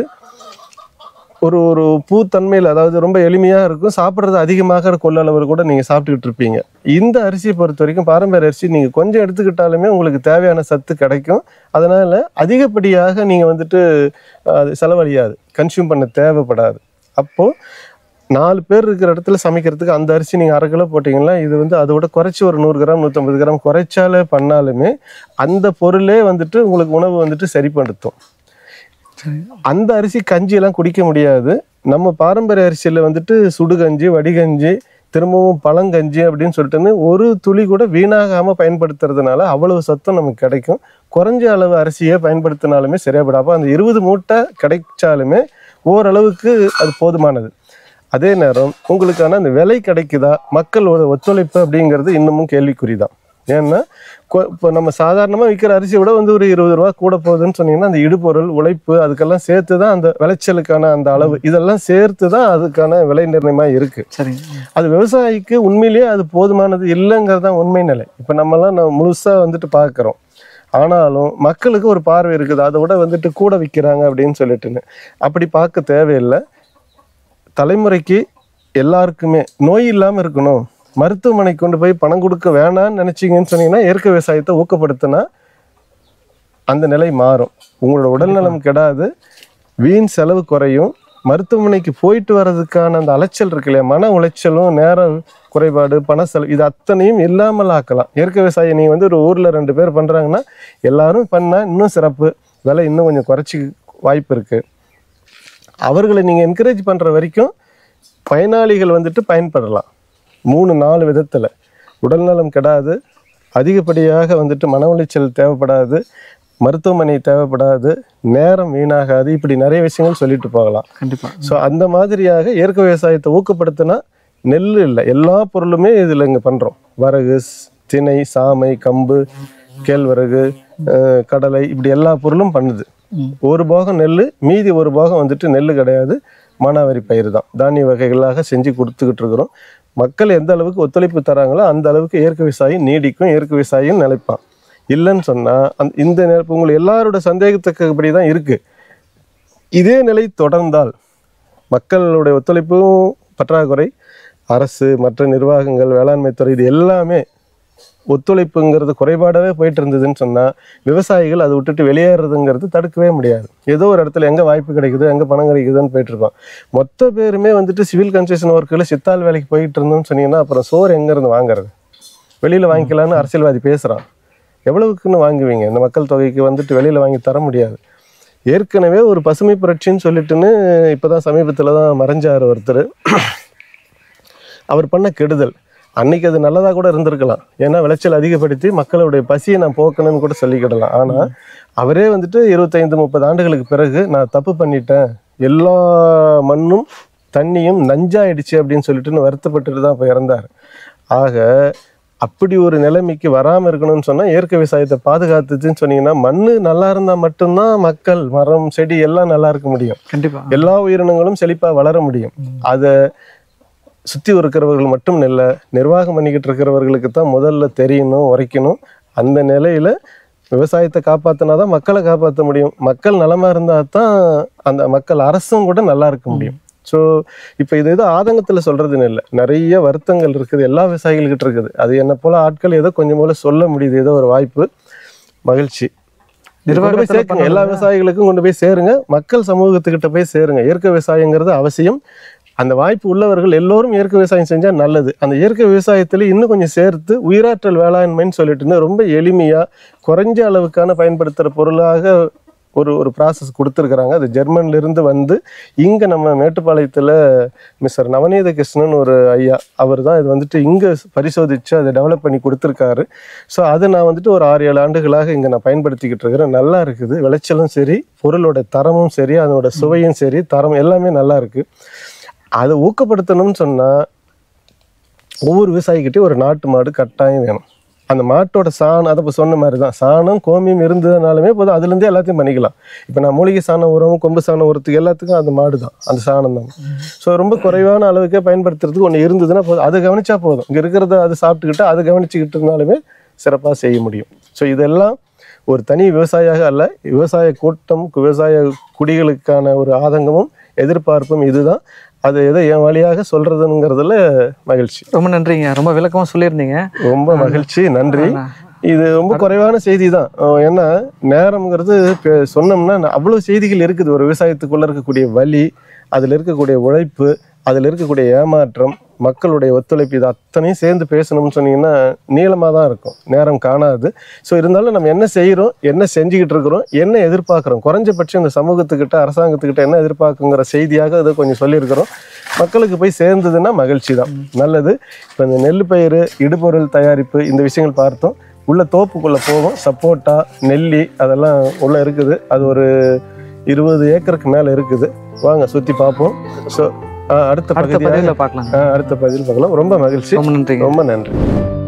ஒரு ஒரு பூத்தன்மையில் அதாவது ரொம்ப எளிமையாக இருக்கும் சாப்பிட்றது அதிகமாக கொள்ளளவு கூட நீங்கள் சாப்பிட்டுக்கிட்டு இருப்பீங்க இந்த அரிசியை பொறுத்த வரைக்கும் பாரம்பரிய அரிசி நீங்கள் கொஞ்சம் எடுத்துக்கிட்டாலுமே உங்களுக்கு தேவையான சத்து கிடைக்கும் அதனால் அதிகப்படியாக நீங்கள் வந்துட்டு அஹ், அது செலவழியாது கன்சியூம் பண்ண தேவைப்படாது அப்போது நாலு பேர் இருக்கிற இடத்துல சமைக்கிறதுக்கு அந்த அரிசி நீங்கள் அரை கிலோ போட்டிங்கன்னா இது வந்து அதை விட குறைச்சி ஒரு நூறு கிராம் நூற்றம்பது கிராம் குறைச்சாலே பண்ணாலுமே அந்த பொருளே வந்துட்டு உங்களுக்கு உணவு வந்துட்டு சரிப்படுத்தும் அந்த அரிசி கஞ்சி எல்லாம் குடிக்க முடியாது நம்ம பாரம்பரிய அரிசியில் வந்துட்டு சுடுகஞ்சி வடிகஞ்சி திரும்பவும் பழங்கஞ்சி அப்படின்னு சொல்லிட்டுன்னு ஒரு துளி கூட வீணாகாமல் பயன்படுத்துறதுனால அவ்வளவு சத்தம் நமக்கு கிடைக்கும் குறைஞ்ச அளவு அரிசியை பயன்படுத்தினாலுமே சரியாப்படும் அப்போ அந்த இருபது மூட்டை கிடைச்சாலுமே ஓரளவுக்கு அது போதுமானது அதே நேரம் உங்களுக்கான அந்த விலை கிடைக்குதா மக்களோட ஒத்துழைப்பு அப்படிங்கிறது இன்னமும் கேள்விக்குறிதான் ஏன்னா கொ- இப்போ நம்ம சாதாரணமாக விற்கிற அரிசியை விட வந்து ஒரு இருபது ரூபா கூட போகுதுன்னு சொன்னீங்கன்னா அந்த இடுபொருள் உழைப்பு அதுக்கெல்லாம் சேர்த்து தான் அந்த விளைச்சலுக்கான அந்த அளவு இதெல்லாம் சேர்த்து தான் அதுக்கான விலை நிர்ணயமாக இருக்குது சரிங்க அது விவசாயிக்கு உண்மையிலேயே அது போதுமானது இல்லைங்கிறது தான் உண்மை நிலை இப்போ நம்மலாம் நம்ம முழுசாக வந்துட்டு பார்க்குறோம் ஆனாலும் மக்களுக்கு ஒரு பார்வை இருக்குது அதை விட வந்துட்டு கூட விற்கிறாங்க அப்படின்னு சொல்லிட்டுன்னு அப்படி பார்க்க தேவையில்லை தலைமுறைக்கு எல்லாருக்குமே நோய் இல்லாமல் இருக்கணும் மருத்துவமனைக்கு கொண்டு போய் பணம் கொடுக்க வேணாம்னு நினைச்சீங்கன்னு சொன்னீங்கன்னா இயற்கை விவசாயத்தை ஊக்கப்படுத்தினா அந்த நிலை மாறும் உங்களோட உடல்நலம் கெடாது வீண் செலவு குறையும் மருத்துவமனைக்கு போயிட்டு வர்றதுக்கான அந்த அலைச்சல் இருக்கு இல்லையா மன உளைச்சலும் நேர குறைபாடு பண செலவு இது அத்தனையும் இல்லாமல் ஆக்கலாம் இயற்கை விவசாயம் நீங்கள் வந்து ஒரு ஊரில் ரெண்டு பேர் பண்ணுறாங்கன்னா எல்லாரும் பண்ணால் இன்னும் சிறப்பு விலை இன்னும் கொஞ்சம் குறைச்சி வாய்ப்பு இருக்குது அவர்களை நீங்கள் என்கரேஜ் பண்ணுற வரைக்கும் பயனாளிகள் வந்துட்டு பயன்படலாம் மூணு நாலு விதத்தில் உடல்நலம் கெடாது அதிகப்படியாக வந்துட்டு மன உளைச்சல் தேவைப்படாது மருத்துவமனை தேவைப்படாது நேரம் வீணாகாது இப்படி நிறைய விஷயங்கள் சொல்லிட்டு போகலாம் கண்டிப்பாக ஸோ அந்த மாதிரியாக இயற்கை விவசாயத்தை ஊக்கப்படுத்தினா நெல் இல்லை எல்லா பொருளுமே இதில் இங்கே பண்ணுறோம் வரகு ஸ்- திணை சாமை கம்பு கேழ்வரகு அஹ், கடலை இப்படி எல்லா பொருளும் பண்ணுது ஒரு போகம் நெல் மீதி ஒரு போகம் வந்துட்டு நெல் கிடையாது மானாவாரி பயிர் தான் தானிய வகைகளாக செஞ்சு கொடுத்துக்கிட்டு இருக்கிறோம் மக்கள் எந்த அளவுக்கு ஒத்துழைப்பு தராங்களோ அந்த அளவுக்கு இயற்கை விவசாயம் நீடிக்கும் இயற்கை விவசாயம் நிலைப்பான் இல்லைன்னு சொன்னால் அந்த இந்த நெ- இப்ப உங்களை எல்லாரோட சந்தேகத்துக்குபடி தான் இருக்குது இதே நிலை தொடர்ந்தால் மக்களுடைய ஒத்துழைப்பும் பற்றாக்குறை அரசு மற்ற நிர்வாகங்கள் வேளாண்மை துறை இது எல்லாமே ஒத்துழைப்புங்கிறது குறைபாடாகவே போயிட்டு இருந்ததுன்னு சொன்னால் விவசாயிகள் அதை விட்டுட்டு வெளியேறதுங்கிறது தடுக்கவே முடியாது ஏதோ ஒரு இடத்துல எங்கே வாய்ப்பு கிடைக்குது எங்கே பணம் கிடைக்குதுன்னு போயிட்டு இருப்பான் மொத்த பேருமே வந்துட்டு சிவில் கன்ஸ்ட்ரக்ஷன் ஒர்க்கில் சித்தால் வேலைக்கு போயிட்டு இருந்தோம்னு சொன்னீங்கன்னா அப்புறம் சோறு எங்கேருந்து வாங்குறது வெளியில் வாங்கிக்கலான்னு அரசியல்வாதி பேசுகிறான் எவ்வளவுக்குன்னு வாங்குவீங்க இந்த மக்கள் தொகைக்கு வந்துட்டு வெளியில் வாங்கி தர முடியாது ஏற்கனவே ஒரு பசுமை புரட்சின்னு சொல்லிட்டுன்னு இப்போதான் சமீபத்தில் தான் மறைஞ்சார் ஒருத்தர் அவர் பண்ண கெடுதல் அன்னைக்கு அது நல்லதாக கூட இருந்திருக்கலாம் ஏன்னா விளைச்சல் அதிகப்படுத்தி மக்களுடைய பசியை நான் போக்கணும்னு கூட சொல்லிக்கிடலாம் ஆனால் அவரே வந்துட்டு இருபத்தைந்து முப்பது ஆண்டுகளுக்கு பிறகு நான் தப்பு பண்ணிட்டேன் எல்லா மண்ணும் தண்ணியும் நஞ்சாயிடுச்சு அப்படின்னு சொல்லிட்டுன்னு வருத்தப்பட்டுட்டு தான் இப்போ இறந்தார் ஆக அப்படி ஒரு நிலைமைக்கு வராமல் இருக்கணும்னு சொன்னால் இயற்கை விவசாயத்தை பாதுகாத்துச்சுன்னு சொன்னீங்கன்னா மண் நல்லா இருந்தால் மட்டும்தான் மக்கள் மரம் செடி எல்லாம் நல்லா இருக்க முடியும் கண்டிப்பாக எல்லா உயிரினங்களும் செழிப்பாக வளர முடியும் அதை சுற்றி இருக்கிறவர்கள் மட்டும் இல்லை நிர்வாகம் பண்ணிக்கிட்டு இருக்கிறவர்களுக்கு தான் முதல்ல தெரியணும் உரைக்கணும் அந்த நிலையில விவசாயத்தை காப்பாற்றினா தான் மக்களை காப்பாற்ற முடியும் மக்கள் நலமா இருந்தால் தான் அந்த மக்கள் அரசும் கூட நல்லா இருக்க முடியும் ஸோ இப்போ இது ஏதோ ஆதங்கத்தில் சொல்றதுன்னு இல்லை நிறைய வருத்தங்கள் இருக்குது எல்லா விவசாயிகள்கிட்ட இருக்குது அது என்ன போல ஆட்கள் ஏதோ கொஞ்சம் போல சொல்ல முடியுது ஏதோ ஒரு வாய்ப்பு மகிழ்ச்சி இது கொண்டு போய் நிர்வாகத்துல சேர்க்குங்க எல்லா விவசாயிகளுக்கும் கொண்டு போய் சேருங்க மக்கள் சமூகத்துக்கிட்ட போய் சேருங்க இயற்கை விவசாயங்கிறது அவசியம் அந்த வாய்ப்பு உள்ளவர்கள் எல்லோரும் இயற்கை விவசாயம் செஞ்சா நல்லது அந்த இயற்கை விவசாயத்துல இன்னும் கொஞ்சம் சேர்த்து உயிராற்றல் வேளாண்மைன்னு சொல்லிட்டுன்னு ரொம்ப எளிமையா குறைஞ்ச அளவுக்கான பயன்படுத்துற பொருளாக ஒரு ஒரு ப்ராசஸ் கொடுத்துருக்குறாங்க அது ஜெர்மன்ல இருந்து வந்து இங்க நம்ம மேட்டுப்பாளையத்துல மிஸ்டர் நவநீத கிருஷ்ணன் ஒரு ஐயா அவர் தான் இது வந்துட்டு இங்க பரிசோதிச்சு அதை டெவலப் பண்ணி கொடுத்துருக்காரு ஸோ அதை நான் வந்துட்டு ஒரு ஆறு ஏழு ஆண்டுகளாக இங்க நான் பயன்படுத்திக்கிட்டு இருக்கிறேன் நல்லா இருக்குது விளைச்சலும் சரி பொருளோட தரமும் சரி அதனோட சுவையும் சரி தரம் எல்லாமே நல்லா இருக்கு அதை ஊக்கப்படுத்தணும்னு சொன்னா ஒவ்வொரு விவசாயிக்கிட்டையும் ஒரு நாட்டு மாடு கட்டாயம் வேணும் அந்த மாட்டோட சாணம் அதை இப்போ சொன்ன மாதிரி தான் சாணம் கோமியம் இருந்ததுனாலுமே போதும் அதுலேருந்தே எல்லாத்தையும் பண்ணிக்கலாம் இப்போ நான் மூலிகை சாணம் உரம் கொம்பு சாணம் உரத்துக்கு எல்லாத்துக்கும் அந்த மாடு தான் அந்த சாணம் தான் ஸோ ரொம்ப குறைவான அளவுக்கே பயன்படுத்துறதுக்கு ஒன்று இருந்ததுன்னா போதும் அதை கவனிச்சா போதும் இங்கே இருக்கிறத அது சாப்பிட்டுக்கிட்டு அதை கவனிச்சுக்கிட்டு இருந்தாலுமே சிறப்பாக செய்ய முடியும் ஸோ இதெல்லாம் ஒரு தனி விவசாயியாக அல்ல விவசாய கூட்டம் விவசாய குடிகளுக்கான ஒரு ஆதங்கமும் எதிர்பார்ப்பும் இதுதான் அது எதை என் வழியாக சொல்றதுங்கிறதுல மகிழ்ச்சி ரொம்ப நன்றிங்க ரொம்ப விளக்கமாக சொல்லியிருந்தீங்க ரொம்ப மகிழ்ச்சி நன்றி இது ரொம்ப குறைவான செய்தி தான் ஏன்னா நேரம்ங்கிறது இப்ப சொன்னோம்னா அவ்வளோ செய்திகள் இருக்குது ஒரு விவசாயத்துக்குள்ள இருக்கக்கூடிய வலி அதில் இருக்கக்கூடிய உழைப்பு அதில் இருக்கக்கூடிய ஏமாற்றம் மக்களுடைய ஒத்துழைப்பு இது அத்தனையும் சேர்ந்து பேசணும்னு சொன்னீங்கன்னா நீளமாக தான் இருக்கும் நேரம் காணாது ஸோ இருந்தாலும் நம்ம என்ன செய்கிறோம் என்ன செஞ்சுக்கிட்டு இருக்கிறோம் என்ன எதிர்பார்க்குறோம் குறைஞ்சபட்சம் இந்த சமூகத்துக்கிட்ட அரசாங்கத்துக்கிட்ட என்ன எதிர்பார்க்குங்கிற செய்தியாக அதை கொஞ்சம் சொல்லியிருக்கிறோம் மக்களுக்கு போய் சேர்ந்ததுன்னா மகிழ்ச்சி தான் நல்லது இப்போ இந்த நெல் பயிர் இடுபொருள் தயாரிப்பு இந்த விஷயங்கள் பார்த்தோம் உள்ள தோப்புக்குள்ளே போவோம் சப்போட்டா நெல்லி அதெல்லாம் உள்ளே இருக்குது அது ஒரு இருபது ஏக்கருக்கு மேலே இருக்குது வாங்க சுற்றி பார்ப்போம் ஸோ அடுத்த அடுத்த பகுதியாக பதிவில் பார்க்கலாம் அடுத்த பதில் பார்க்கலாம் ரொம்ப மகிழ்ச்சி ரொம்ப நன்றிங்க ரொம்ப நன்றி